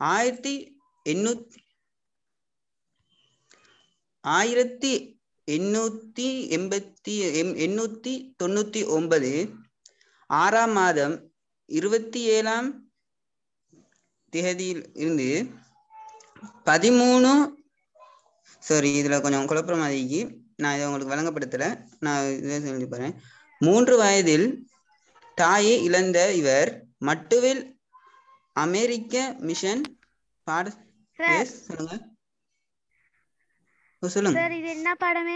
ஆயிரத்தி எண்ணூத்தி ஆயிரத்தி எண்ணூத்தி எண்பத்தி எம்- எண்ணூத்தி தொண்ணூத்தி ஒன்பது ஆறாம் மாதம் இருபத்தி ஏழாம் திகதியில் இருந்து பதிமூணு சாரி இதுல கொஞ்சம் குழப்பம் அதிகி நான் இதை உங்களுக்கு வழங்கப்படுத்தல நான் இதை சொல்லி போறேன் மூன்று வயதில் தாயை இழந்த இவர் மட்டுவில் அமெரிக்க மிஷன் பாட சார் Yes, சொல்லுங்க ஓ, சொல்லுங்க சார் இது என்ன பாடமே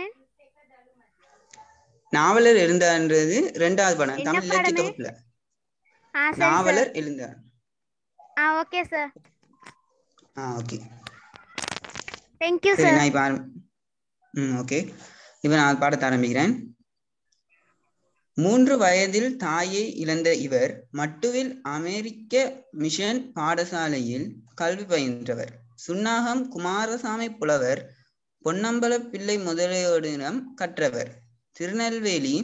நாவலர் எழுந்தான்றது ரெண்டாவது படம் என்ன தமிழ் இலக்கிய படமே? தொகுப்புல ஆ சரி சார் நாவலர் எழுந்தார் ஆ ஓகே சார் ஆ ஓகே தேங்க்யூ சரி சார் நான் இப்போ ஆரம் ம் ஓகே இப்போ நான் பாடத்தை ஆரம்பிக்கிறேன் மூன்று வயதில் தாயை இழந்த இவர் மட்டுவில் அமெரிக்க மிஷன் பாடசாலையில் கல்வி பயின்றவர் சுன்னாகம் குமாரசாமி புலவர் பொன்னம்பல பிள்ளை முதலியோரிடம் கற்றவர் திருநெல்வேலி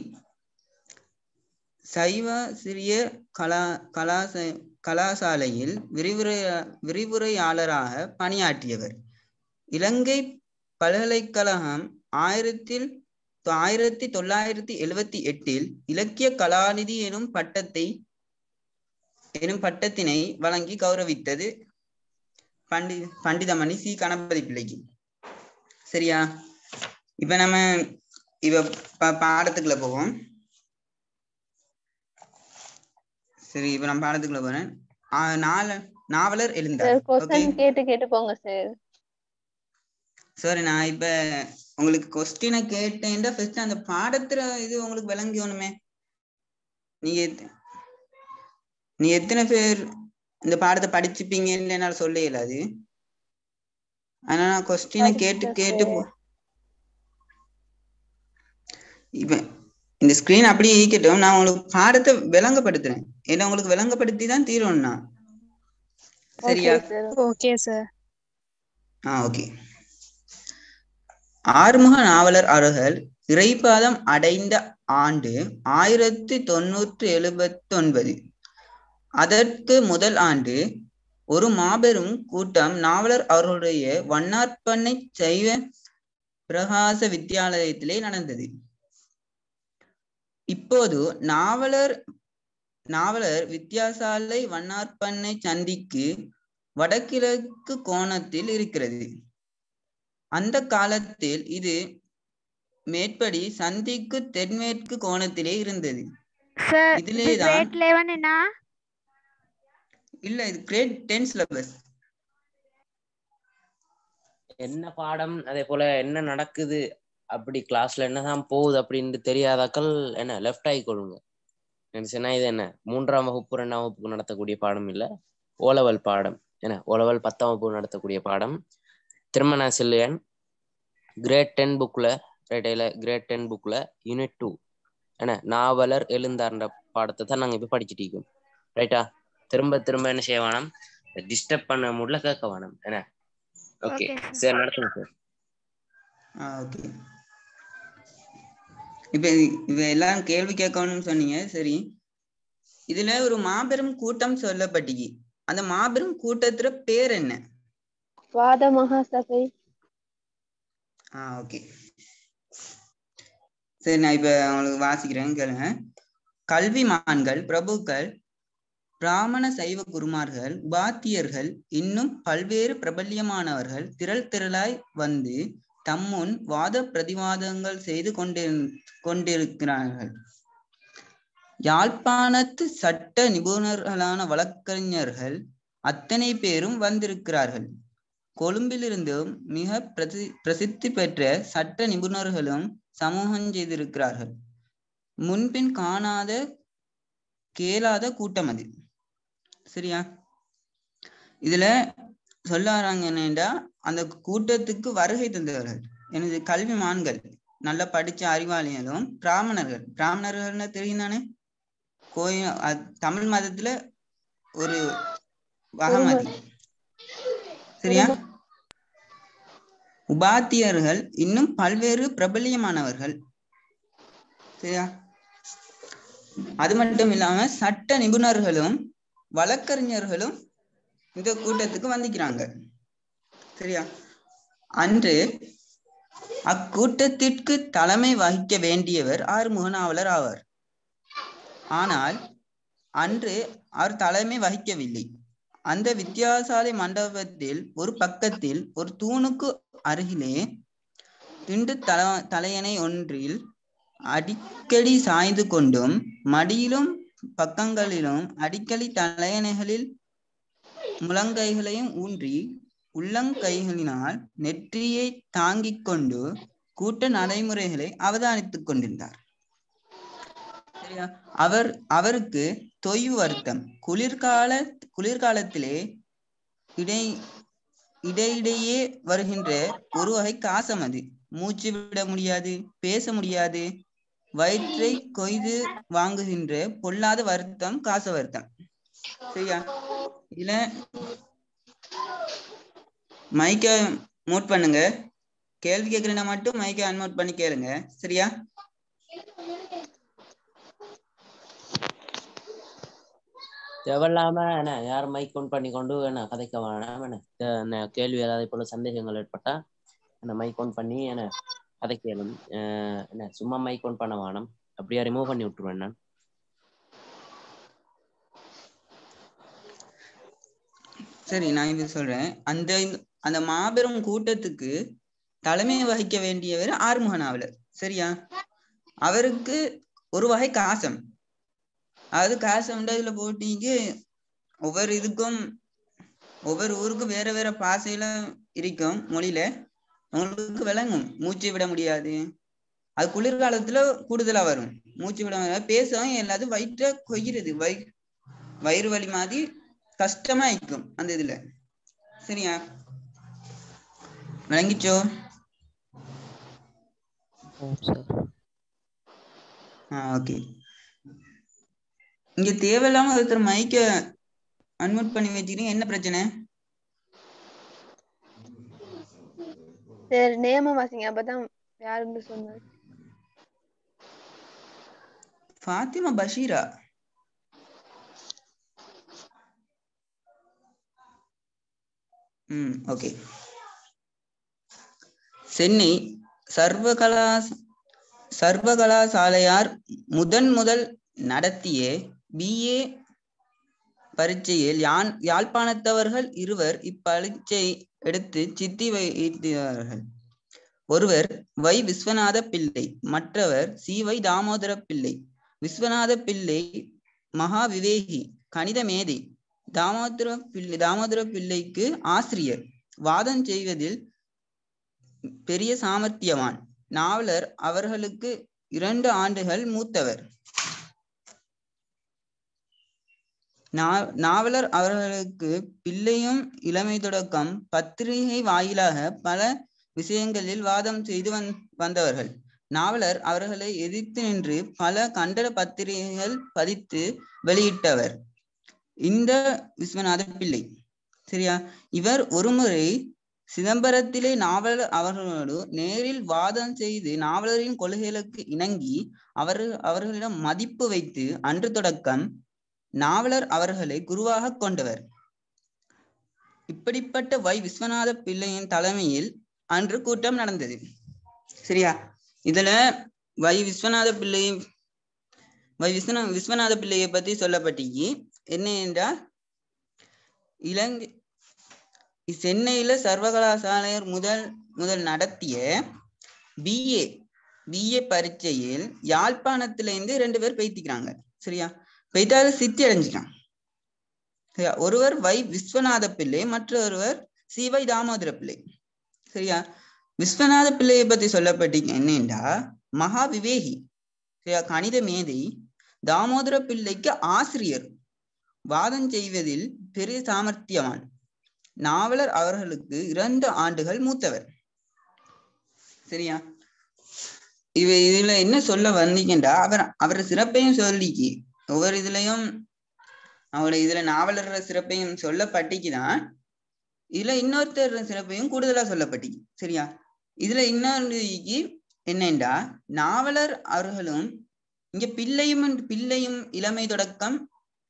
சைவ சிறிய கலா கலாச கலாசாலையில் விரிவுரை விரிவுரையாளராக பணியாற்றியவர் இலங்கை பல்கலைக்கழகம் ஆயிரத்தில் ஆயிரத்தி தொள்ளாயிரத்தி எழுவத்தி எட்டில் இலக்கிய கலாநிதி எனும் பட்டத்தை எனும் பட்டத்தினை வழங்கி கௌரவித்தது பண்டி பண்டிதமணி சி கணபதி பிள்ளைக்கு சரியா இப்ப நம்ம இப்ப பா- பாடத்துக்குள்ள போவோம் சரி இப்ப நம்ம பாடத்துக்குள்ள போறேன் ஆ, நால நாவலர் எழுந்தார் சார் ஓகே கொஸ்டின் கேட்டு கேட்டு போங்க சார் சாரி நான் இப்ப உங்களுக்கு கொஸ்டினை கேட்டேன்டா ஃபர்ஸ்ட் அந்த பாடத்துல இது உங்களுக்கு விளங்கணுமே நீங்க எத்த- நீ எத்தனை பேர் இந்த பாடத்தை படிச்சுப்பீங்கன்னு என்னால சொல்ல இயலாது ஆனா நான் கொஸ்டினை கேட்டு படிச்சுட்டேன் கேட்டு sir. போ இப்ப இந்த ஸ்கிரீன் அப்படியே ஈக்கட்டும் நான் உங்களுக்கு பாடத்தை விளங்கப்படுத்துறேன் ஏன்னா உங்களுக்கு விளங்கப்படுத்தி தான் தீரணும் நான் சரியா ஓகே சார் ஓகே சார் ஆ ஓகே ஆறுமுக நாவலர் அவர்கள் இறைபாதம் அடைந்த ஆண்டு ஆயிரத்தி தொண்ணூற்றி எழுபத்தி ஒன்பது அதற்கு முதல் ஆண்டு ஒரு மாபெரும் கூட்டம் நாவலர் அவர்களுடைய வண்ணார்பண்ணை சைவ பிரகாச வித்தியாலயத்திலே நடந்தது இப்போது நாவலர் நாவலர் வித்தியாசாலை வண்ணார்பண்ணை சந்திக்கு வடகிழக்கு கோணத்தில் இருக்கிறது அந்த காலத்தில் இது மேற்படி சந்திக்கு தென்மேற்கு கோணத்திலே இருந்தது சார் இதுலே இது தான் கிரேட் லெவன் என்ன இல்ல இது கிரேட் டென் சிலபஸ் என்ன பாடம் அதே போல என்ன நடக்குது அப்படி கிளாஸ்ல என்னதான் போகுது அப்படின்னு தெரியாதாக்கள் என்ன லெஃப்ட் ஆகி கொள்ளுங்க நினைச்சேன்னா இது என்ன மூன்றாம் வகுப்பு ரெண்டாம் வகுப்புக்கு நடத்தக்கூடிய பாடம் இல்ல ஓலவல் பாடம் என்ன ஓலவல் பத்தாம் வகுப்பு நடத்தக்கூடிய பாடம் திருமண சில்லியன் கிரேட் டென் புக்ல ரைட்ல கிரேட் டென் புக்ல யூனிட் டூ என்ன நாவலர் எழுந்தார்ன்ற பாடத்தை தான் நாங்க இப்ப படிச்சுட்டு இருக்கோம் ரைட்டா திரும்ப திரும்ப என்ன செய்ய வேணாம் டிஸ்டர்ப் பண்ண முடியல கேட்க வேணாம் என்ன ஓகே Okay, sir. சரி நடத்துங்க சார் ஓகே இப்ப இப்ப எல்லாரும் கேள்வி கேட்கணும்னு சொன்னீங்க சரி இதுல ஒரு மாபெரும் கூட்டம் சொல்லப்பட்டிக்கு அந்த மாபெரும் கூட்டத்துல பேர் என்ன வாத மகாசபை ஆ ஓகே சரி நான் இப்ப உங்களுக்கு வாசிக்கிறேன் கேளுங்க கல்விமான்கள் பிரபுக்கள் பிராமண சைவ குருமார்கள் உபாத்தியர்கள் இன்னும் பல்வேறு பிரபல்யமானவர்கள் திரள் திரளாய் வந்து தம்முன் வாத பிரதிவாதங்கள் செய்து கொண்டிரு கொண்டிருக்கிறார்கள் யாழ்ப்பாணத்து சட்ட நிபுணர்களான வழக்கறிஞர்கள் அத்தனை பேரும் வந்திருக்கிறார்கள் கொழும்பிலிருந்தும் மிக பிரசி பிரசித்தி பெற்ற சட்ட நிபுணர்களும் சமூகம் செய்திருக்கிறார்கள் முன்பின் காணாத கேளாத கூட்டம் அது சரியா இதுல சொல்ல வராங்க என்னடா அந்த கூட்டத்துக்கு வருகை தந்தவர்கள் எனது கல்விமான்கள் நல்லா படிச்ச அறிவாளிகளும் பிராமணர்கள் பிராமணர்கள்னு தெரியும் தானே கோயில் அ- தமிழ் மதத்துல ஒரு வகமதி சரியா உபாத்தியர்கள் இன்னும் பல்வேறு பிரபல்யமானவர்கள் சரியா அது மட்டும் இல்லாம சட்ட நிபுணர்களும் வழக்கறிஞர்களும் இந்த கூட்டத்துக்கு வந்திக்கிறாங்க சரியா அன்று அக்கூட்டத்திற்கு தலைமை வகிக்க வேண்டியவர் ஆறுமுக நாவலர் ஆவார் ஆனால் அன்று அவர் தலைமை வகிக்கவில்லை அந்த வித்தியாசாலை மண்டபத்தில் ஒரு பக்கத்தில் ஒரு தூணுக்கு அருகிலே திண்டு தல தலையணை ஒன்றில் அடிக்கடி சாய்ந்து கொண்டும் மடியிலும் பக்கங்களிலும் அடிக்கடி தலையணைகளில் முழங்கைகளையும் ஊன்றி உள்ளங்கைகளினால் நெற்றியை தாங்கிக் கொண்டு கூட்ட நடைமுறைகளை அவதானித்துக் கொண்டிருந்தார் சரியா அவர் அவருக்கு தொய்வு வருத்தம் குளிர்கால குளிர்காலத்திலே இடை இடையிடையே வருகின்ற ஒரு வகை காசம் அது மூச்சு விட முடியாது பேச முடியாது வயிற்றை கொய்து வாங்குகின்ற பொல்லாத வருத்தம் காச வருத்தம் சரியா இதுல மைக்க மூட் பண்ணுங்க கேள்வி கேட்கறேன்னா மட்டும் மைக்க அன்மோட் பண்ணி கேளுங்க சரியா தேவையில்லாம என்ன யார் மைக் ஒன் பண்ணி கொண்டு என்ன கதைக்க வேணாம் என்ன தே- என்ன கேள்வி ஏதாவது போல சந்தேகங்கள் ஏற்பட்டா என்ன மைக் ஒன் பண்ணி என்ன கதைக்கலும் அஹ் என்ன சும்மா மைக் ஒன் பண்ண வேணாம் அப்படியே ரிமூவ் பண்ணி விட்டுருவேன் நான் சரி நான் இது சொல்றேன் அந்த அந்த மாபெரும் கூட்டத்துக்கு தலைமை வகிக்க வேண்டியவர் ஆறுமுக நாவலர் சரியா அவருக்கு ஒரு வகை காசம் அதாவது காசம் இதுல போட்டிங்க ஒவ்வொரு இதுக்கும் ஒவ்வொரு ஊருக்கும் வேற வேற பாசையில இருக்கும் மொழியில உங்களுக்கு விளங்கும் மூச்சு விட முடியாது அது குளிர்காலத்துல கூடுதலா வரும் மூச்சு விட முடியாது பேசவும் எல்லாத்தையும் வயிற்ற கொய்கிறது வயி வயிறு வலி மாதிரி கஷ்டமா இருக்கும் அந்த இதுல சரியா விளங்கிச்சோ ஆ ஓகே இங்க தேவையில்லாம ஒருத்தர் மைக்க அன்மியூட் பண்ணி வச்சுக்கிறீங்க என்ன பிரச்சனை சரி நேம வாசிங்க அப்பதான் யாருன்னு சொன்னாரு ஃபாத்திமா பஷீரா ம் ஓகே சென்னை சர்வகலா சர்வகலாசாலையார் முதன் முதல் நடத்திய பிஏ பரீட்சையில் யான் யாழ்ப்பாணத்தவர்கள் இருவர் இப்பரீட்சை எடுத்து சித்தி வைத்தார்கள் ஒருவர் வை விஸ்வநாத பிள்ளை மற்றவர் சி வை தாமோதர பிள்ளை விஸ்வநாத பிள்ளை மகா விவேகி கணித மேதை தாமோதர பிள்ளை தாமோதர பிள்ளைக்கு ஆசிரியர் வாதம் செய்வதில் பெரிய சாமர்த்தியவான் நாவலர் அவர்களுக்கு இரண்டு ஆண்டுகள் மூத்தவர் நா- நாவலர் அவர்களுக்கு பிள்ளையும் இளமை தொடக்கம் பத்திரிகை வாயிலாக பல விஷயங்களில் வாதம் செய்து வந் வந்தவர்கள் நாவலர் அவர்களை எதிர்த்து நின்று பல கண்டன பத்திரிகைகள் பதித்து வெளியிட்டவர் இந்த விஸ்வநாத பிள்ளை சரியா இவர் ஒருமுறை சிதம்பரத்திலே நாவலர் அவர்களோடு நேரில் வாதம் செய்து நாவலரின் கொள்கைகளுக்கு இணங்கி அவர் அவர்களிடம் மதிப்பு வைத்து அன்று தொடக்கம் நாவலர் அவர்களை குருவாக கொண்டவர் இப்படிப்பட்ட வை விஸ்வநாத பிள்ளையின் தலைமையில் அன்று கூட்டம் நடந்தது சரியா இதுல வை விஸ்வநாத பிள்ளை வை விஸ்வநா விஸ்வநாத பிள்ளையை பத்தி சொல்லப்பட்டிக்கு என்ன என்றால் இலங்கை சென்னையில சர்வகலாசாலையர் முதல் முதல் நடத்திய பிஏ பிஏ பரீட்சையில் யாழ்ப்பாணத்துல இருந்து ரெண்டு பேர் பெய்த்திக்கிறாங்க சரியா பெய்தாத சித்தி அடைஞ்சிட்டான் சரியா ஒருவர் வை விஸ்வநாத பிள்ளை மற்றொருவர் சி வை தாமோதர பிள்ளை சரியா விஸ்வநாத பிள்ளையை பத்தி சொல்லப்பட்டீங்க என்னண்டா மகா விவேகி சரியா கணித மேதை தாமோதர பிள்ளைக்கு ஆசிரியர் வாதம் செய்வதில் பெரிய சாமர்த்தியவான் நாவலர் அவர்களுக்கு இரண்டு ஆண்டுகள் மூத்தவர் சரியா இவ இதுல என்ன சொல்ல வந்தீங்கடா அவர் அவர் சிறப்பையும் சொல்லிக்கு ஒவ்வொரு இதுலயும் அவரோட இதுல நாவலர் சிறப்பையும் சொல்லப்பட்டிக்குதான் இதுல இன்னொருத்தர் சிறப்பையும் கூடுதலா சொல்லப்பட்டிக்கு சரியா இதுல இன்னொரு என்னண்டா நாவலர் அவர்களும் இங்க பிள்ளையும் பிள்ளையும் இளமை தொடக்கம்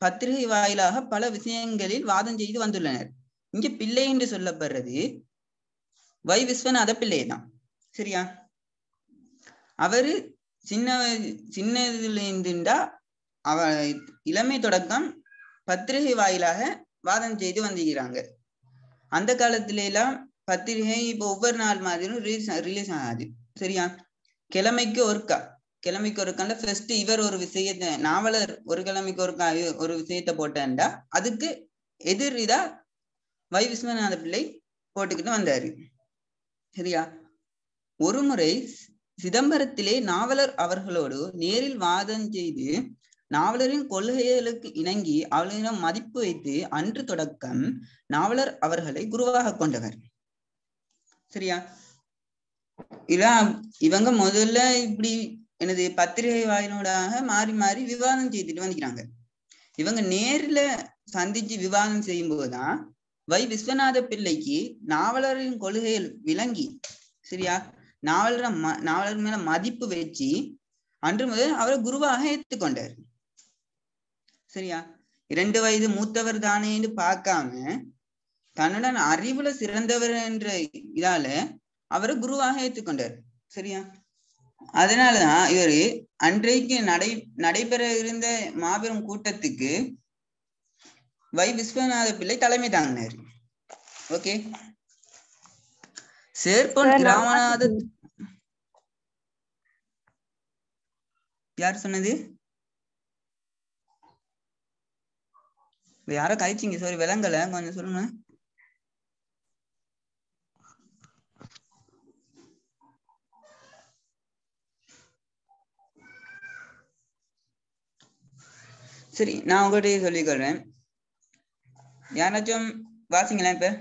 பத்திரிகை வாயிலாக பல விஷயங்களில் வாதம் செய்து வந்துள்ளனர் இங்க பிள்ளை என்று சொல்லப்படுறது வை விஸ்வநாத பிள்ளை தான் சரியா அவரு சின்ன சின்னதுல இருந்துண்டா அவ இளமை தொடக்கம் பத்திரிகை வாயிலாக வாதம் செய்து வந்துகிறாங்க அந்த காலத்துல எல்லாம் பத்திரிகை இப்போ ஒவ்வொரு நாள் மாதிரியும் ரிலீஸ் ரிலீஸ் ஆகாது சரியா கிழமைக்கு ஒருக்கா கிழமைக்கு ஒருக்காண்ட ஃபர்ஸ்ட் இவர் ஒரு விஷயத்தை நாவலர் ஒரு கிழமைக்கு ஒருக்கா இ- ஒரு விஷயத்தை போட்டேன்டா அதுக்கு எதிர் இதா வை விஸ்வநாத பிள்ளை போட்டுக்கிட்டு வந்தாரு சரியா ஒரு முறை சிதம்பரத்திலே நாவலர் அவர்களோடு நேரில் வாதம் செய்து நாவலரின் கொள்கைகளுக்கு இணங்கி அவர்களிடம் மதிப்பு வைத்து அன்று தொடக்கம் நாவலர் அவர்களை குருவாக கொண்டவர் சரியா இதான் இவங்க முதல்ல இப்படி எனது பத்திரிகை வாயினோடாக மாறி மாறி விவாதம் செய்துட்டு வந்துக்கிறாங்க இவங்க நேர்ல சந்திச்சு விவாதம் செய்யும் போதுதான் வை விஸ்வநாத பிள்ளைக்கு நாவலரின் கொள்கைகள் விளங்கி சரியா நாவலர ம நாவலர் மேல மதிப்பு வச்சு அன்று முதல் அவரை குருவாக ஏற்றுக்கொண்டார் சரியா இரண்டு வயது மூத்தவர் தானேன்னு பார்க்காம தன்னுடன் அறிவுல சிறந்தவர் என்ற இதால அவரை குருவாக ஏற்றுக்கொண்டார் சரியா அதனாலதான் இவரு அன்றைக்கு நடை நடைபெற இருந்த மாபெரும் கூட்டத்துக்கு வை விஸ்வநாத பிள்ளை தலைமை தாங்கினார் ஓகே சேர்ப்பன் Sir, நான் ராமநாத யார் சொன்னது யாரோ கழிச்சிங்க சாரி விளங்கல கொஞ்சம் சொல்லுங்க சரி நான் உங்கள்கிட்ட சொல்லிக்கொள்றேன் யாராச்சும் வாசிங்களேன் இப்ப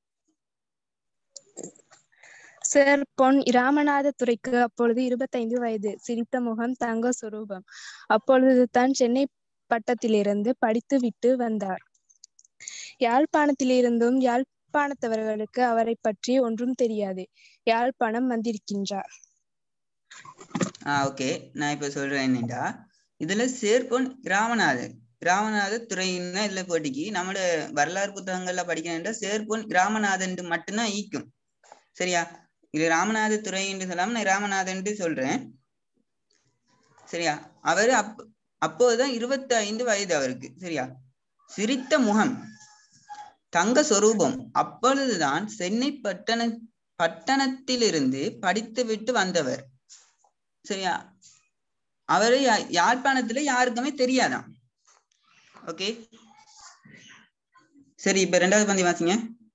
சார் பொன் ராமநாத துரைக்கு அப்பொழுது இருபத்தைந்து வயது சிரித்த முகம் தங்க சுரூபம் அப்பொழுது தான் சென்னை பட்டத்திலிருந்து படித்து விட்டு வந்தார் யாழ்ப்பாணத்திலிருந்தும் யாழ்ப்பாணத்தவர்களுக்கு அவரை பற்றி ஒன்றும் தெரியாது யாழ்ப்பாணம் வந்திருக்கின்றார் ஆஹ் ஓகே நான் இப்ப சொல்றேன் என்னடா இதுல சேர்ப்பொன் ராமநாதர் ராமநாத துறைன்னா இதுல போட்டிக்கு நம்மளோட வரலாறு புத்தகங்கள்ல படிக்கணும்டா சேர்ப்பொன் ராமநாதன் மட்டும்தான் ஈக்கும் சரியா இது ராமநாத துறை என்று சொல்லாம நான் ராமநாதன் சொல்றேன் சரியா அவரு அப் அப்போதுதான் இருபத்தி ஐந்து வயது அவருக்கு சரியா சிரித்த முகம் தங்க சொரூபம் அப்பொழுதுதான் சென்னை பட்டண பட்டணத்திலிருந்து படித்துவிட்டு வந்தவர் சரியா அவரு யா- யாழ்ப்பாணத்துல யாருக்குமே தெரியாதாம் ஓகே சரி இப்ப ரெண்டாவது பந்தி வாசிங்க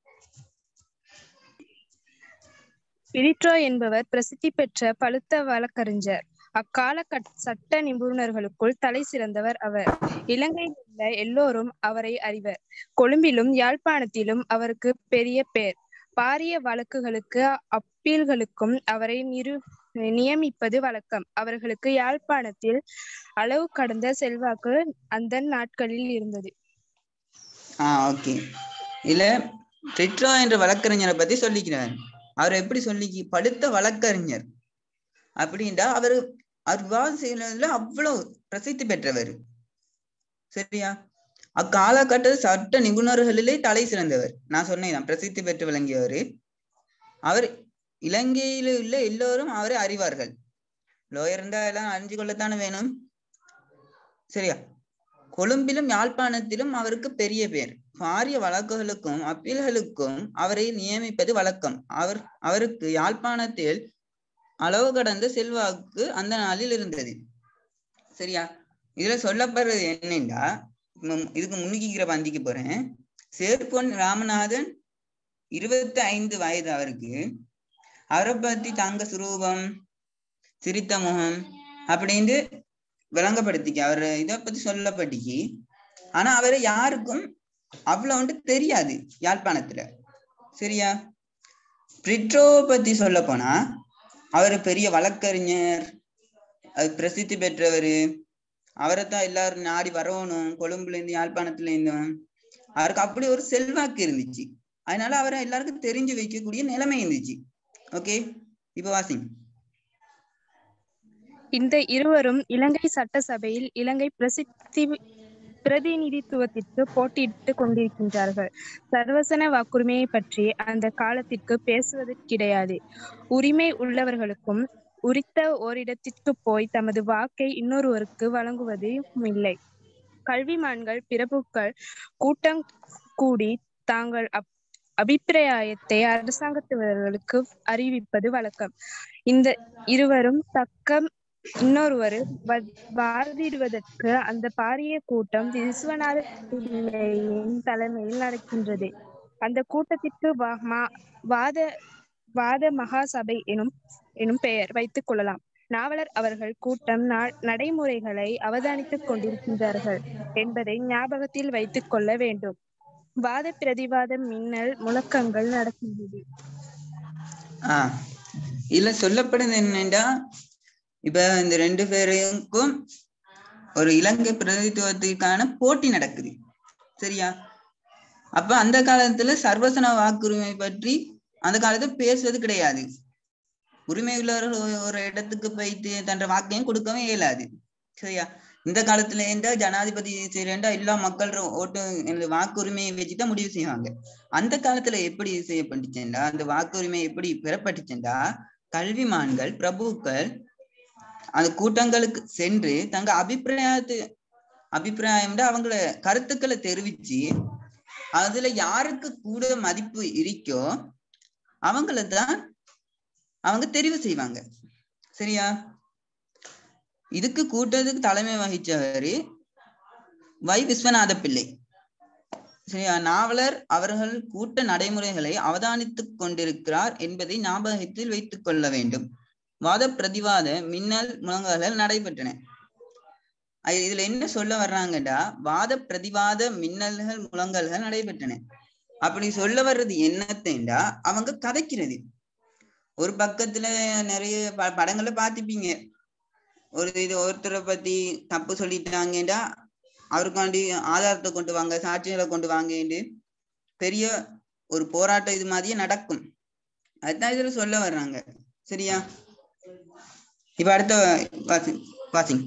பிரிட்ரோ என்பவர் பிரசித்தி பெற்ற பழுத்த வழக்கறிஞர் அக்கால கட்- சட்ட நிபுணர்களுக்குள் தலை சிறந்தவர் அவர் இலங்கையில் உள்ள எல்லோரும் அவரை அறிவர் கொழும்பிலும் யாழ்ப்பாணத்திலும் அவருக்கு பெரிய பேர் பாரிய வழக்குகளுக்கு அப்பீல்களுக்கும் அவரை நிரு நியமிப்பது வழக்கம் அவர்களுக்கு யாழ்ப்பாணத்தில் அளவு கடந்த செல்வாக்கு அந்த நாட்களில் இருந்தது ஆஹ் ஓகே இதுல ட்ரிட்ரோ என்ற வழக்கறிஞரை பத்தி சொல்லிக்கிறார் அவர் எப்படி சொல்லிக்கி படுத்த வழக்கறிஞர் அப்படின்டா அவரு அவர் விவாதம் செய்யறதுல அவ்வளவு பிரசித்தி பெற்றவர் சரியா அக்காலகட்ட சட்ட நிபுணர்களிலே தலை சிறந்தவர் நான் சொன்னேன் பிரசித்தி பெற்று விளங்கியவர் அவர் இலங்கையில உள்ள எல்லோரும் அவரை அறிவார்கள் லோயர் இருந்தா எல்லாம் அறிஞ்சு கொள்ளத்தானே வேணும் சரியா கொழும்பிலும் யாழ்ப்பாணத்திலும் அவருக்கு பெரிய பேர் பாரிய வழக்குகளுக்கும் அப்பீல்களுக்கும் அவரை நியமிப்பது வழக்கம் அவர் அவருக்கு யாழ்ப்பாணத்தில் அளவு கடந்த செல்வாக்கு அந்த நாளில் இருந்தது சரியா இதுல சொல்லப்படுறது என்னன்னா ம- இதுக்கு முன்னுக்கிற பந்திக்கு போறேன் சேர்ப்பொன் ராமநாதன் இருபத்தி ஐந்து வயது அவருக்கு அவரை பத்தி தங்க சுரூபம் சிரித்த முகம் அப்படின்னு விளங்கப்படுத்திக்கு அவர் இதை பத்தி சொல்லப்பட்டிக்கு ஆனா அவரை யாருக்கும் அவ்வளவு வந்து தெரியாது யாழ்ப்பாணத்துல சரியா பிரிட்ரோ பத்தி சொல்ல போனா அவர் பெரிய வழக்கறிஞர் அது பிரசித்தி பெற்றவர் அவரை தான் எல்லாரும் நாடி வரணும் கொழும்புல இருந்து யாழ்ப்பாணத்துல இருந்தும் அவருக்கு அப்படி ஒரு செல்வாக்கு இருந்துச்சு அதனால அவரை எல்லாருக்கும் தெரிஞ்சு வைக்கக்கூடிய நிலைமை இருந்துச்சு ஓகே இப்ப வாசிங்க இந்த இருவரும் இலங்கை சட்டசபையில் இலங்கை பிரசித்தி பிரதிநிதித்துவத்திற்கு போட்டியிட்டுக் கொண்டிருக்கின்றார்கள் சர்வசன வாக்குரிமையை பற்றி அந்த காலத்திற்கு பேசுவதற்கிடையாது உரிமை உள்ளவர்களுக்கும் உரித்த ஓரிடத்திற்கு போய் தமது வாக்கை இன்னொருவருக்கு வழங்குவதும் இல்லை கல்விமான்கள் பிரபுக்கள் கூட்டம் கூடி தாங்கள் அப் அபிப்பிராயத்தை அரசாங்கத்தவர்களுக்கு அறிவிப்பது வழக்கம் இந்த இருவரும் தக்கம் இன்னொருவர் வ- வாதிடுவதற்கு அந்த பாரிய கூட்டம் விஸ்வநாத பிள்ளையின் தலைமையில் நடக்கின்றது அந்த கூட்டத்திற்கு வா- மா- வாத வாத மகாசபை எனும் எனும் பெயர் வைத்துக் கொள்ளலாம் நாவலர் அவர்கள் கூட்டம் நா- நடைமுறைகளை அவதானித்துக் கொண்டிருக்கின்றார்கள் என்பதை ஞாபகத்தில் வைத்துக் கொள்ள வேண்டும் வாத பிரதிவாத மின்னல் முழக்கங்கள் நடக்கின்றது ஆ இதுல சொல்லப்படுது என்னன்னா இப்ப இந்த ரெண்டு பேருக்கும் ஒரு இலங்கை பிரதிநிதித்துவத்திற்கான போட்டி நடக்குது சரியா அப்ப அந்த காலத்துல சர்வசன வாக்குரிமை பற்றி அந்த காலத்துல பேசுவது கிடையாது உரிமை உள்ளவர்கள் ஒரு- ஒரு இடத்துக்கு போயிட்டு தன்ற வாக்கையும் கொடுக்கவே இயலாது சரியா இந்த காலத்துல இருந்தா ஜனாதிபதி செய்யறா எல்லா மக்கள் ஓட்டு எனது வாக்குரிமையை வச்சுதான் முடிவு செய்வாங்க அந்த காலத்துல எப்படி செய்யப்பட்டுச்சுண்டா அந்த வாக்குரிமை எப்படி பெறப்பட்டுச்சுண்டா கல்விமான்கள் பிரபுக்கள் அந்த கூட்டங்களுக்கு சென்று தங்க அபிப்பிராயத்து அபிப்பிராயம்டா அவங்கள கருத்துக்களை தெரிவிச்சு அதுல யாருக்கு கூட மதிப்பு இருக்கோ அவங்கள தான் அவங்க தெரிவு செய்வாங்க சரியா இதுக்கு கூட்டத்துக்கு தலைமை வகிச்சவரு வை விஸ்வநாத பிள்ளை சரியா நாவலர் அவர்கள் கூட்ட நடைமுறைகளை அவதானித்துக் கொண்டிருக்கிறார் என்பதை ஞாபகத்தில் வைத்துக் கொள்ள வேண்டும் வாத பிரதிவாத மின்னல் முழங்கல்கள் நடைபெற்றன அது இதுல என்ன சொல்ல வர்றாங்கடா வாத பிரதிவாத மின்னல்கள் முழங்கல்கள் நடைபெற்றன அப்படி சொல்ல வர்றது என்னத்தைண்டா அவங்க கதைக்கிறது ஒரு பக்கத்துல நிறைய ப- படங்களை பார்த்துப்பீங்க ஒரு இது ஒருத்தரை பத்தி தப்பு சொல்லிட்டாங்கடா அவருக்காண்டி ஆதாரத்தை கொண்டு வாங்க சாட்சிகளை கொண்டு வாங்கன்னு பெரிய ஒரு போராட்டம் இது மாதிரியே நடக்கும் அதுதான் இதுல சொல்ல வர்றாங்க சரியா இப்ப அடுத்த வாசி வாசிங்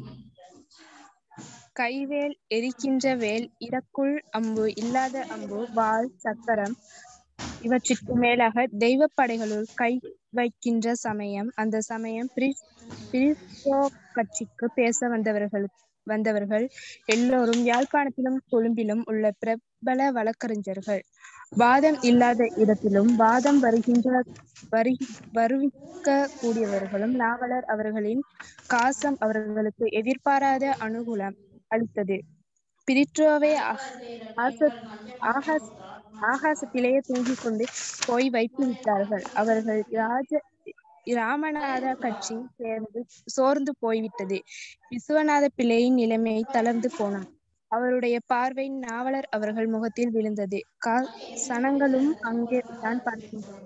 கைவேல் எரிக்கின்ற வேல் இறக்குள் அம்பு இல்லாத அம்பு வாள் சக்கரம் இவற்றிற்கு மேலாக தெய்வ படைகளுள் கை வைக்கின்ற சமயம் அந்த சமயம் பிரி- பிரிட்டோ கட்சிக்கு பேச வந்தவர்கள் வந்தவர்கள் எல்லோரும் யாழ்ப்பாணத்திலும் கொழும்பிலும் உள்ள பிரபல வழக்கறிஞர்கள் வாதம் இல்லாத இடத்திலும் வாதம் வருகின்ற வரு வருவிக்க கூடியவர்களும் நாவலர் அவர்களின் காசம் அவர்களுக்கு எதிர்பாராத அனுகூலம் அளித்தது பிரிட்ரோவை ஆ- ஆச- ஆகாஸ் ஆகாசத்திலேயே தூங்கிக் கொண்டு போய் வைத்து விட்டார்கள் அவர்கள் ராஜ ராமநாத கட்சி சேர்ந்து சோர்ந்து போய்விட்டது விஸ்வநாத பிள்ளையின் நிலைமை தளர்ந்து போனார் அவருடைய பார்வை நாவலர் அவர்கள் முகத்தில் விழுந்தது கா சனங்களும் அங்கே தான் பார்க்கின்றனர்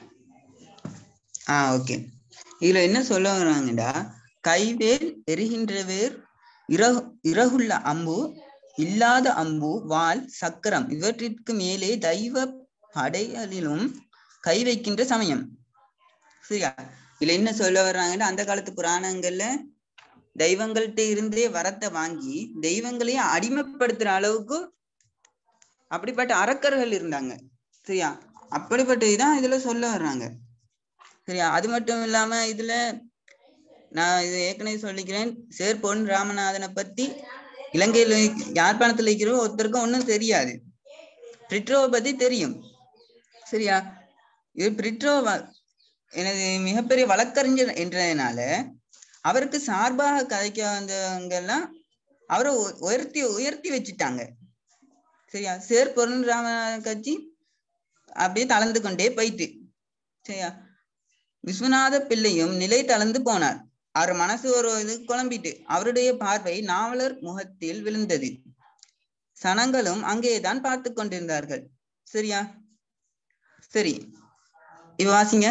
ஆ ஓகே இதுல என்ன சொல்ல வர்றாங்கடா கைவேல் எரிகின்றவேர் இறகு இறகுள்ள அம்பு இல்லாத அம்பு வாள் சக்கரம் இவற்றிற்கு மேலே தெய்வ படைகளிலும் கை வைக்கின்ற சமயம் சரியா இதுல என்ன சொல்ல வர்றாங்கன்னா அந்த காலத்து புராணங்கள்ல தெய்வங்கள்ட்ட இருந்தே வரத்தை வாங்கி தெய்வங்களையும் அடிமைப்படுத்துற அளவுக்கு அப்படிப்பட்ட அரக்கர்கள் இருந்தாங்க சரியா அப்படிப்பட்ட இதான் இதுல சொல்ல வர்றாங்க சரியா அது மட்டும் இல்லாம இதுல நான் இது ஏற்கனவே சொல்லிக்கிறேன் சேர் பொன் ராமநாதனை பத்தி இலங்கையில யாழ்ப்பாணத்துல இருக்கிற ஒருத்தருக்கும் ஒன்றும் தெரியாது பிரிட்ரோவை பத்தி தெரியும் சரியா இது பிரிட்ரோ வ- எனது மிகப்பெரிய வழக்கறிஞர் என்றதுனால அவருக்கு சார்பாக கதைக்க வந்தவங்க எல்லாம் அவரை உ- உயர்த்தி உயர்த்தி வச்சுட்டாங்க சரியா சேர் பொருள் ராமநாதன் கட்சி அப்படியே தளர்ந்து கொண்டே போயிட்டு சரியா விஸ்வநாத பிள்ளையும் நிலை தளர்ந்து போனார் அவர் மனசு ஒரு இது குழம்பிட்டு அவருடைய பார்வை நாவலர் முகத்தில் விழுந்தது சனங்களும் அங்கேதான் பார்த்து கொண்டிருந்தார்கள் சரியா சரி இப்ப வாசிங்க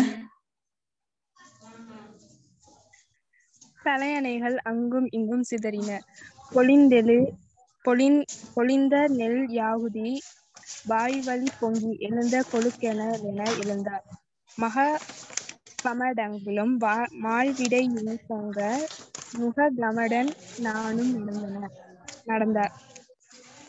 தலையணைகள் அங்கும் இங்கும் சிதறின பொழிந்தெழு பொழிந் பொழிந்த நெல் யாகுதி வாய்வழி பொங்கி எழுந்த கொழுக்கெனவென எழுந்தார் மக கமடங்கிலும் வா மால்விடை பொங்க முக கமடன் நானும் நடந்தன நடந்தார்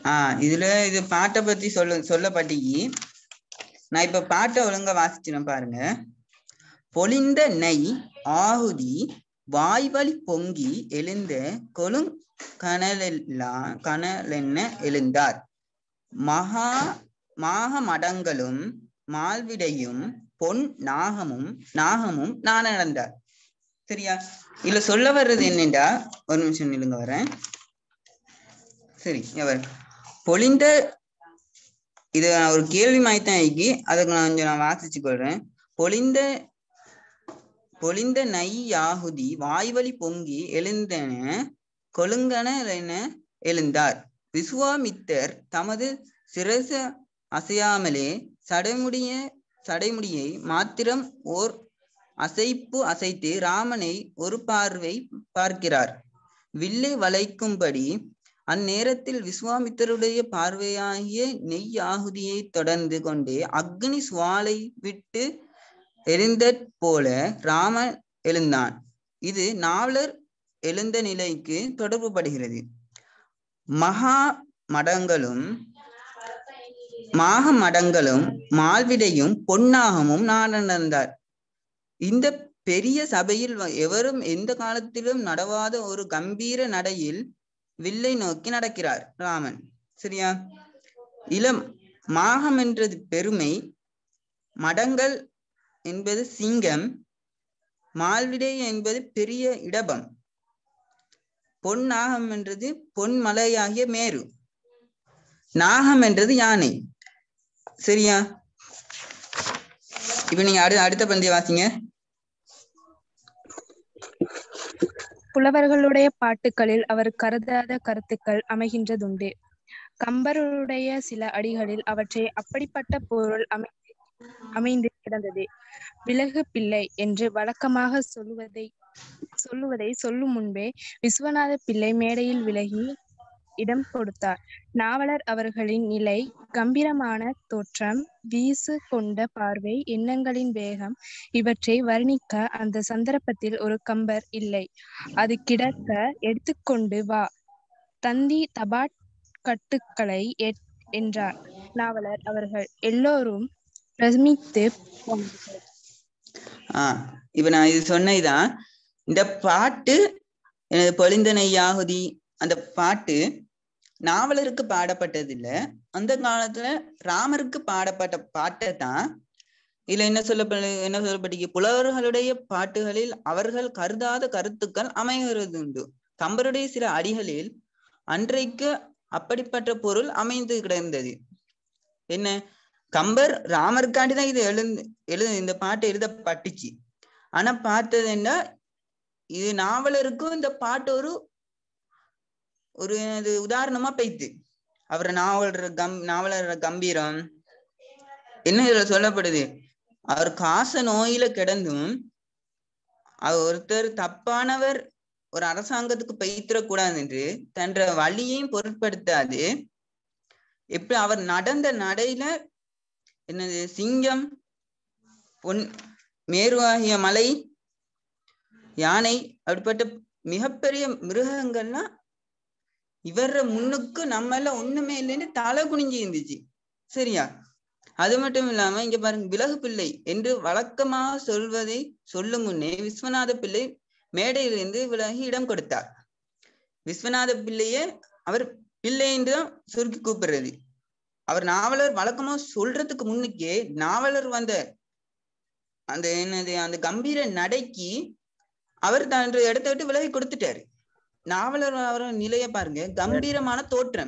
ஆஹ் இதுல இது பாட்டை பத்தி சொல்ல சொல்லப்பட்டிக்கு நான் இப்ப பாட்டை ஒழுங்கா வாசிச்சிடும் பாருங்க பொலிந்த நெய் ஆகுதி வாய்வழி பொங்கி எழுந்த கொழுங் கனலெல்லாம் கனலென்ன எழுந்தார் மகா மாக மடங்களும் மால்விடையும் பொன் நாகமும் நாகமும் நான் நடந்தார் சரியா இதுல சொல்ல வர்றது என்னண்டா ஒரு நிமிஷம் நில்லுங்க வரேன் சரி அவர் பொலிந்த இது நான் ஒரு கேள்வி மாய்த்தான் ஆகி அதுக்கு நான் கொஞ்சம் நான் வாசிச்சு கொள்றேன் பொலிந்த பொலிந்த நை யாகுதி வாய்வழி பொங்கி எழுந்தன கொழுங்கன என எழுந்தார் விசுவாமித்தர் தமது சிரச அசையாமலே சடைமுடிய சடைமுடியை மாத்திரம் ஓர் அசைப்பு அசைத்து ராமனை ஒரு பார்வை பார்க்கிறார் வில்லை வளைக்கும்படி அந்நேரத்தில் விஸ்வாமித்தருடைய பார்வையாகிய நெய் ஆகுதியை தொடர்ந்து கொண்டே அக்னி சுவாலை விட்டு எரிந்த போல ராமன் எழுந்தான் இது நாவலர் எழுந்த நிலைக்கு தொடர்புபடுகிறது மகா மடங்களும் மாக மடங்களும் மால்விடையும் பொன்னாகமும் நாடந்தார் இந்த பெரிய சபையில் வ- எவரும் எந்த காலத்திலும் நடவாத ஒரு கம்பீர நடையில் வில்லை நோக்கி நடக்கிறார் ராமன் சரியா இளம் மாகம் என்றது பெருமை மடங்கள் என்பது சிங்கம் மால்விடை என்பது பெரிய இடபம் பொன் நாகம் என்றது பொன் மலையாகிய மேரு நாகம் என்றது யானை சரியா இப்ப நீங்க அடு அடுத்த பந்திய வாசிங்க புலவர்களுடைய பாட்டுகளில் அவர் கருதாத கருத்துக்கள் அமைகின்றதுண்டு கம்பருடைய சில அடிகளில் அவற்றை அப்படிப்பட்ட பொருள் அமை அமைந்து கிடந்தது விலகு பிள்ளை என்று வழக்கமாக சொல்லுவதை சொல்லுவதை சொல்லும் முன்பே விஸ்வநாத பிள்ளை மேடையில் விலகி இடம் கொடுத்தார் நாவலர் அவர்களின் நிலை கம்பீரமான தோற்றம் வீசு கொண்ட பார்வை எண்ணங்களின் வேகம் இவற்றை வர்ணிக்க அந்த சந்தர்ப்பத்தில் ஒரு கம்பர் இல்லை அது கிடக்க எடுத்துக்கொண்டு வா தந்தி தபாட் கட்டுக்களை எட்- என்றார் நாவலர் அவர்கள் எல்லோரும் பிரமித்து போனார்கள். ஆஹ் இப்ப நான் இது சொன்னதுதான் இந்த பாட்டு எனது பொலிந்தனை யாகுதி அந்த பாட்டு நாவலருக்கு பாடப்பட்டதில்ல அந்த காலத்துல ராமருக்கு பாடப்பட்ட பாட்டை தான் இதுல என்ன சொல்லப்படு என்ன சொல்லப்பட்டிருக்கு புலவர்களுடைய பாட்டுகளில் அவர்கள் கருதாத கருத்துக்கள் அமைகிறது உண்டு கம்பருடைய சில அடிகளில் அன்றைக்கு அப்படிப்பட்ட பொருள் அமைந்து கிடந்தது என்ன கம்பர் ராமருக்காண்டி தான் இது எழுந்து எழு இந்த பாட்டு எழுதப்பட்டுச்சு ஆனா பார்த்தது என்ன இது நாவலருக்கும் இந்த பாட்டு ஒரு ஒரு இது உதாரணமா பெய்த்து அவர் நாவலர் கம் நாவலர் கம்பீரம் என்ன இதுல சொல்லப்படுது அவர் காச நோயில கிடந்தும் அவர் ஒருத்தர் தப்பானவர் ஒரு அரசாங்கத்துக்கு பெய்த்திடக்கூடாது என்று தன்ற வழியையும் பொருட்படுத்தாது எப்படி அவர் நடந்த நடையில என்னது சிங்கம் பொன் மேருவாகிய மலை யானை அப்படிப்பட்ட மிகப்பெரிய மிருகங்கள்லாம் இவர முன்னுக்கு நம்ம எல்லாம் ஒண்ணுமே இல்லைன்னு தலை குனிஞ்சு இருந்துச்சு சரியா அது மட்டும் இல்லாம இங்க பாருங்க விலகு பிள்ளை என்று வழக்கமாக சொல்வதை சொல்லும் முன்னே விஸ்வநாத பிள்ளை மேடையிலிருந்து விலகி இடம் கொடுத்தார் விஸ்வநாத பிள்ளையே அவர் பிள்ளை என்று தான் சுருக்கி கூப்பிடுறது அவர் நாவலர் வழக்கமா சொல்றதுக்கு முன்னுக்கே நாவலர் வந்த அந்த என்னது அந்த கம்பீர நடைக்கு அவர் தன் இடத்த விட்டு விலகி கொடுத்துட்டாரு நாவலர் அவர நிலைய பாருங்க கம்பீரமான தோற்றம்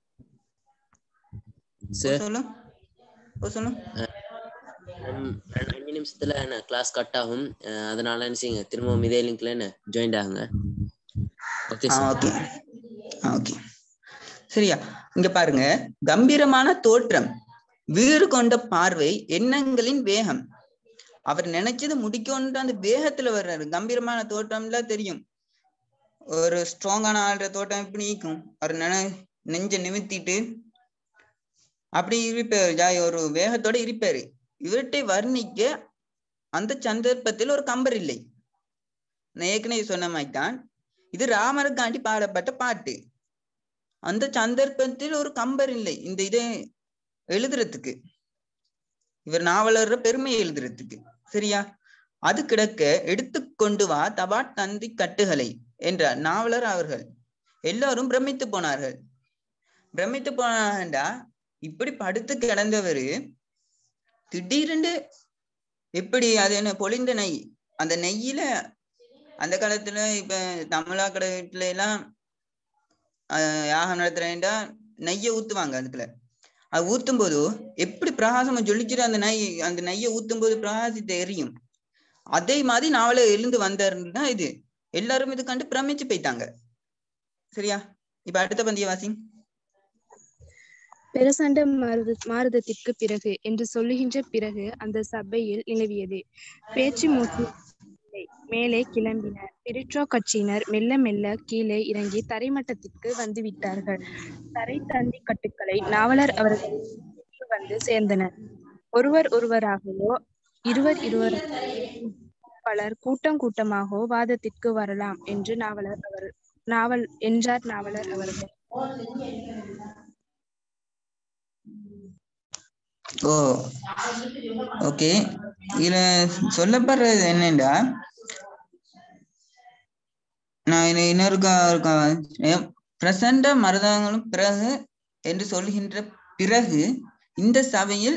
சார் சொல்லு ஓ, சொல்லு ரெண்டு அஞ்சு நிமிஷத்துல என்ன கிளாஸ் கட் ஆகும் அஹ் அதனால என்ன செய்யுங்க திரும்பவும் இதே லிங்க்ல என்ன ஜாயின் ஆகுங்க ஓகே ஆ சார் ஓகே ஓகே சரியா இங்க பாருங்க கம்பீரமான தோற்றம் வீறு கொண்ட பார்வை எண்ணங்களின் வேகம் அவர் நினைச்சது முடிக்கணுன்ற அந்த வேகத்துல வர்றாரு கம்பீரமான தோற்றம்ல தெரியும் ஒரு ஸ்ட்ராங்கான ஆள்ற தோட்டம் எப்படி நீக்கும் அவர் நினை நெஞ்ச நிமித்திட்டு அப்படி இருப்பாரு ஜாய் ஒரு வேகத்தோட இருப்பாரு இவர்கிட்ட வர்ணிக்க அந்த சந்தர்ப்பத்தில் ஒரு கம்பர் இல்லை நான் ஏற்கனவே சொன்ன மாதிரி தான் இது ராமருக்காண்டி பாடப்பட்ட பாட்டு அந்த சந்தர்ப்பத்தில் ஒரு கம்பர் இல்லை இந்த இதை எழுதுறதுக்கு இவர் நாவலர் பெருமையை எழுதுறதுக்கு சரியா அது கிடக்க எடுத்துக்கொண்டு வா தபா தந்தி கட்டுகளை என்றார் நாவலர் அவர்கள் எல்லாரும் பிரமித்து போனார்கள் பிரமித்து போனாண்டா இப்படி படுத்து கிடந்தவரு திடீரென்று எப்படி அது என்ன பொழிந்த நெய் அந்த நெய்யில அந்த காலத்துல இப்ப தமிழா கடவுட்ல எல்லாம் ஆஹ் யாகம் நடத்துறேன்டா நெய்யை ஊத்துவாங்க அதுக்குள்ள அது ஊத்தும் போது எப்படி பிரகாசமா ஜொலிச்சுட்டு அந்த நெய் அந்த நெய்யை ஊத்தும் போது பிரகாசித்து எரியும் அதே மாதிரி நாவல எழுந்து வந்தாருன்னா இது எல்லாரும் இது கண்டு பிரமிச்சு போயிட்டாங்க சரியா இப்ப அடுத்த பந்திய வாசி பிரசண்ட மாருத மாருதத்திற்கு பிறகு என்று சொல்லுகின்ற பிறகு அந்த சபையில் நிலவியது பேச்சு மூச்சு இல்லை. மேலே கிளம்பினர் பிரிட்ரோ கட்சியினர் மெல்ல மெல்ல கீழே இறங்கி தரைமட்டத்திற்கு வந்து விட்டார்கள் தரை தந்தி கட்டுக்களை நாவலர் அவர்கள் வந்து சேர்ந்தனர் ஒருவர் ஒருவராகவோ இருவர் இருவர் பலர் கூட்டம் கூட்டமாகவோ வாதத்திற்கு வரலாம் என்று நாவலர் அவர் நாவல் என்றார் நாவலர் அவர்கள் ஓ ஓகே இதுல சொல்லப்படுறது என்னண்டா நான் இது இன்னொரு பிரசண்ட மருதங்களும் பிறகு என்று சொல்கின்ற பிறகு இந்த சபையில்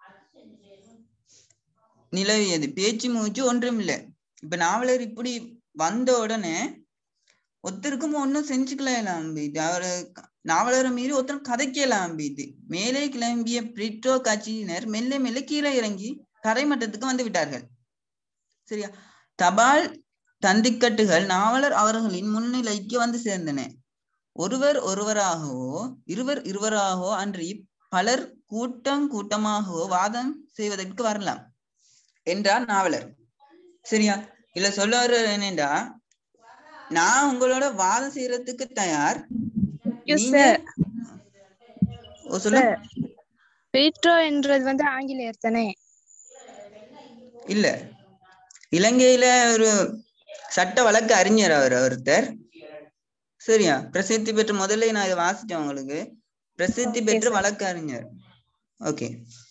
நிலவியது பேச்சு மூச்சு ஒன்றும் இல்லை இப்ப நாவலர் இப்படி வந்த உடனே ஒருத்தருக்கும் ஒன்னும் செஞ்சுக்கலாம் இது அவரு நாவலரை மீறி ஒருத்தரும் கதைக்கலாம் இது மேலே கிளம்பிய பிரிட்டோ கட்சியினர் மெல்ல மெல்ல கீழே இறங்கி தரைமட்டத்துக்கு வந்து விட்டார்கள் சரியா தபால் தந்திக்கட்டுகள் நாவலர் அவர்களின் முன்னிலைக்கு வந்து சேர்ந்தன ஒருவர் ஒருவராகவோ இருவர் இருவராகவோ அன்றி பலர் கூட்டம் கூட்டமாகவோ வாதம் செய்வதற்கு வரலாம் என்றார் நாவலர் சரியா இல்ல சொல்ல வர்ற என்னண்டா நான் உங்களோட வாதம் செய்யறதுக்கு தயார் Yes, நீங்க sir. ஓ, சொல்லு பீட்ரோ என்றது வந்து ஆங்கிலேயர் தானே இல்ல இலங்கையில ஒரு சட்ட வழக்கு அறிஞர் அவர் ஒருத்தர் சரியா பிரசித்தி பெற்ற முதல்ல நான் இதை வாசிச்சேன் உங்களுக்கு பிரசித்தி Okay, பெற்ற sir. வழக்கறிஞர் ஓகே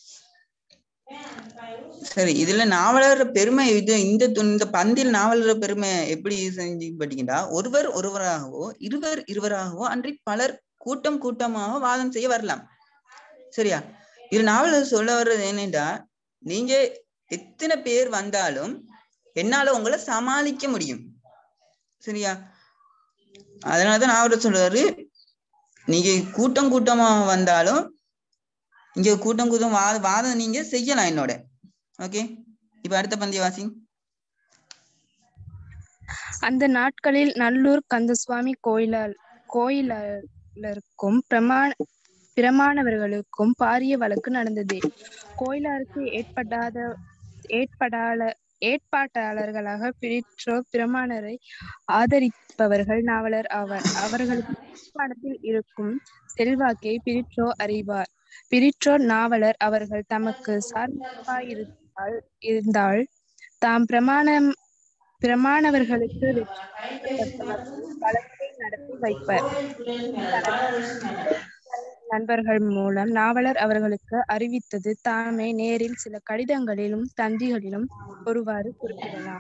சரி இதுல நாவலர் பெருமை இது இந்த து- இந்த பந்தில் நாவலர் பெருமை எப்படி செஞ்சு பார்த்தீங்கன்னா ஒருவர் ஒருவராகவோ இருவர் இருவராகவோ அன்றி பலர் கூட்டம் கூட்டமாக வாதம் செய்ய வரலாம் சரியா இது நாவலர் சொல்ல வர்றது என்னண்டா நீங்க எத்தனை பேர் வந்தாலும் என்னால உங்களை சமாளிக்க முடியும் சரியா அதனாலதான் நாவலர் சொல்றாரு நீங்க கூட்டம் கூட்டமா வந்தாலும் இங்க கூட்டம் கூட்டம் வா வாதம் நீங்க செய்யலாம் என்னோட ஓகே இப்ப அடுத்த பந்திய வாசி அந்த நாட்களில் நல்லூர் கந்தசுவாமி கோயிலால் கோயிலாளருக்கும் பிரமாண பிரமாணவர்களுக்கும் பாரிய வழக்கு நடந்தது கோயிலாருக்கு ஏற்படாத ஏற்படால ஏற்பாட்டாளர்களாக பிரிற்றோ பிரமாணரை ஆதரிப்பவர்கள் நாவலர் ஆவர் அவர்களுக்கு பணத்தில் இருக்கும் செல்வாக்கை பிரிற்றோ அறிவார் பிரிற்றோ நாவலர் அவர்கள் தமக்கு சார்பாயிருந்தால் இருந்தால் தாம் பிரமாணம் பிரமாணவர்களுக்கு வெற்றிப்பட்டவர்கள் வழக்கை நடத்தி வைப்பர் நண்பர்கள் மூலம் நாவலர் அவர்களுக்கு அறிவித்தது தாமே நேரில் சில கடிதங்களிலும் தந்திகளிலும் ஒருவாறு குறிப்பிடலாம்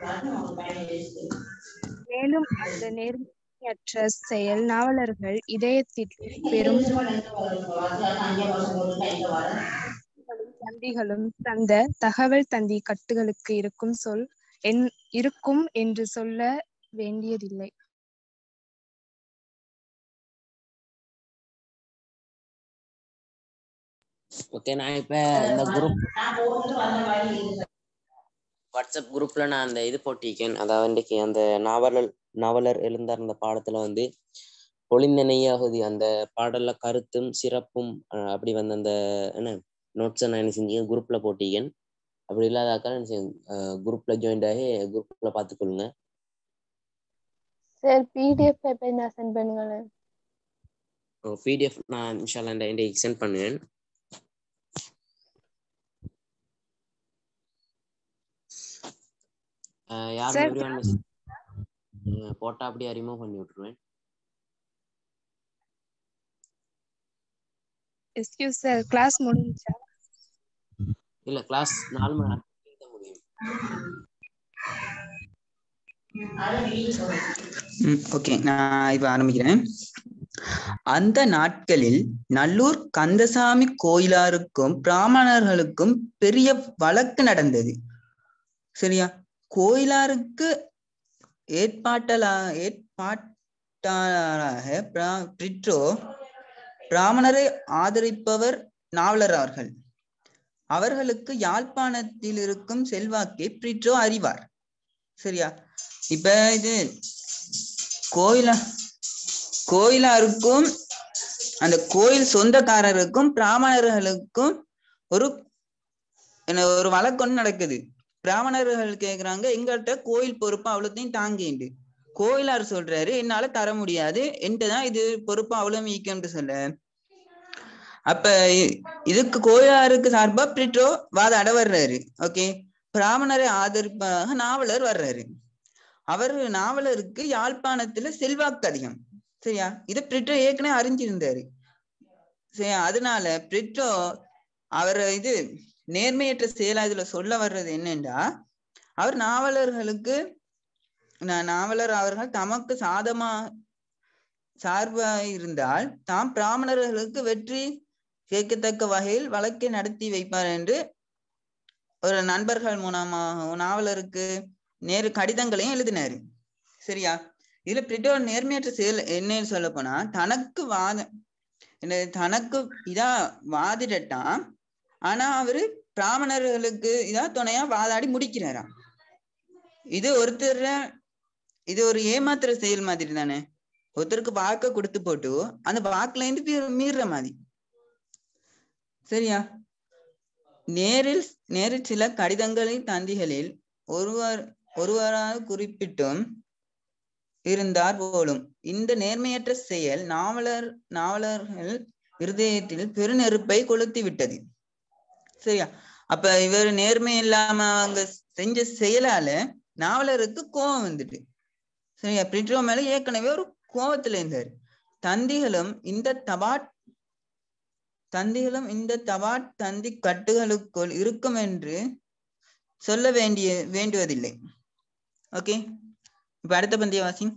மேலும் அந்த நேர்மையற்ற செயல் நாவலர்கள் இதயத்தில் பெரும் தந்திகளும் தந்த தகவல் தந்தி கட்டுகளுக்கு இருக்கும் சொல் என் இருக்கும் என்று சொல்ல வேண்டியதில்லை ஓகே நான் இப்ப இந்த குரூப் வாட்ஸ்அப் குரூப்ல நான் அந்த இது போட்டிருக்கேன் அதாவது இன்றைக்கு அந்த நாவலர் நாவலர் எழுந்தார் அந்த பாடத்துல வந்து பொழிந்த நெய்யாகுதி அந்த பாடல்ல கருத்தும் சிறப்பும் அஹ், அப்படி வந்து அந்த என்ன நோட்ஸை நான் என்ன செஞ்சேன் குரூப்ல போட்டிருக்கேன் அப்படி இல்லாதாக்கால் என்ன செய்யுங்க குரூப்ல ஜாயின் ஆகி குரூப்ல பார்த்துக்கொள்ளுங்க சார் பிடிஎஃப் எப்போ நான் சென்ட் பண்ணுங்களேன் பிடிஎஃப் நான் இன்ஷால்லா இந்த இன்றைக்கு சென்ட் பண்ணுவேன் அஹ் யாரும் Sir, everyone miss- அஹ் போட்டா அப்படியே ரிமூவ் பண்ணி விட்டுருவேன் எஸ்கியூஸ் சார் கிளாஸ் முடிஞ்சா இல்ல கிளாஸ் நாலு மணி நேரம் எழுத முடியும் ஓகே நான் இப்ப ஆரம்பிக்கிறேன் அந்த நாட்களில் நல்லூர் கந்தசாமி கோயிலாருக்கும் பிராமணர்களுக்கும் பெரிய வழக்கு நடந்தது சரியா கோயிலாருக்கு ஏற்பாட்டலா ஏற்பாட்டாளராக பிரா- பிரிட்ரோ பிராமணரை ஆதரிப்பவர் நாவலர் அவர்கள் அவர்களுக்கு யாழ்ப்பாணத்தில் இருக்கும் செல்வாக்கை பிரிட்ரோ அறிவார் சரியா இப்ப இது கோயிலா கோயிலாருக்கும் அந்த கோயில் சொந்தக்காரருக்கும் பிராமணர்களுக்கும் ஒரு என்ன ஒரு வழக்கு ஒண்ணு நடக்குது பிராமணர்கள் கேக்குறாங்க எங்கள்கிட்ட கோயில் பொறுப்பு அவ்வளோத்தையும் தாங்கிண்டு கோயிலார் சொல்றாரு என்னால தர முடியாது என்கிட்ட தான் இது பொறுப்பு அவ்வளவு மீக்கம்னு சொல்ல அப்ப இ- இதுக்கு கோயிலாருக்கு சார்பா பிரிட்டோ வாதாட வர்றாரு ஓகே பிராமணரை ஆதரிப்பாக நாவலர் வர்றாரு அவர் நாவலருக்கு யாழ்ப்பாணத்துல செல்வாக்கு அதிகம் சரியா இத பிரிட்டோ ஏற்கனவே அறிஞ்சிருந்தாரு சரியா அதனால பிரிட்டோ அவர் இது நேர்மையற்ற செயலா இதுல சொல்ல வர்றது என்னன்னா அவர் நாவலர்களுக்கு நா- நாவலர் அவர்கள் தமக்கு சாதமா சார்பா இருந்தால் தாம் பிராமணர்களுக்கு வெற்றி கேட்கத்தக்க வகையில் வழக்கை நடத்தி வைப்பார் என்று ஒரு நண்பர்கள் மூலமாக நாவலருக்கு நேரு கடிதங்களையும் எழுதினாரு சரியா இதுல பிரிட்டோ நேர்மையற்ற செயல் என்னன்னு சொல்ல போனா தனக்கு வாத என்ன தனக்கு இதா வாதிடட்டான் ஆனா அவரு பிராமணர்களுக்கு இதா துணையா வாதாடி முடிக்கிறாராம் இது ஒருத்தர் இது ஒரு ஏமாத்துற செயல் மாதிரி தானே ஒருத்தருக்கு வாக்க கொடுத்து போட்டு அந்த வாக்குல இருந்து மீ- மீறுற மாதிரி சரியா நேரில் நேரில் சில கடிதங்களின் தந்திகளில் ஒருவர் ஒருவராக குறிப்பிட்டும் இருந்தார் போலும் இந்த நேர்மையற்ற செயல் நாவலர் நாவலர்கள் இருதயத்தில் பெருநெருப்பை கொளுத்தி விட்டது சரியா அப்ப இவர் நேர்மை இல்லாம அவங்க செஞ்ச செயலால நாவலருக்கு கோபம் வந்துட்டு சரியா பிரிட்ரோ மேல ஏற்கனவே ஒரு கோபத்துல இருந்தாரு தந்திகளும் இந்த தபாட் தந்திகளும் இந்த தபாட் தந்தி கட்டுகளுக்குள் இருக்கும் என்று சொல்ல வேண்டிய வேண்டுவதில்லை ஓகே இப்ப அடுத்த பந்திய வாசி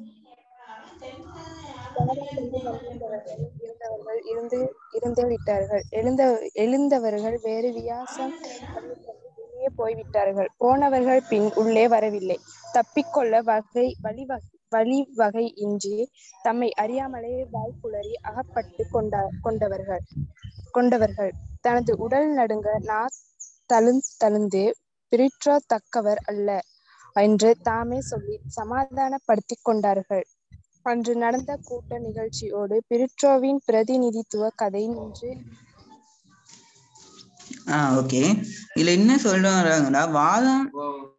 இருந்தவர்கள் இருந்து இருந்தே விட்டார்கள் எழுந்த எழுந்தவர்கள் வேறு வியாசம் வெளியே போய்விட்டார்கள் போனவர்கள் பின் உள்ளே வரவில்லை தப்பிக்கொள்ள வகை வழிவகை வழிவகை இன்றி தம்மை அறியாமலே வாய்ப்புலறி அகப்பட்டு கொண்ட கொண்டவர்கள் கொண்டவர்கள் தனது உடல் நடுங்க நா தழுந் தழுந்து பிரிற்றோ தக்கவர் அல்ல என்று தாமே சொல்லி சமாதானப்படுத்திக் கொண்டார்கள் அன்று நடந்த கூட்ட நிகழ்ச்சியோடு பிரிட்ரோவின் பிரதிநிதித்துவ கதை நின்று ஆஹ் ஓகே இதுல என்ன சொல்றாங்கன்னா வாதம்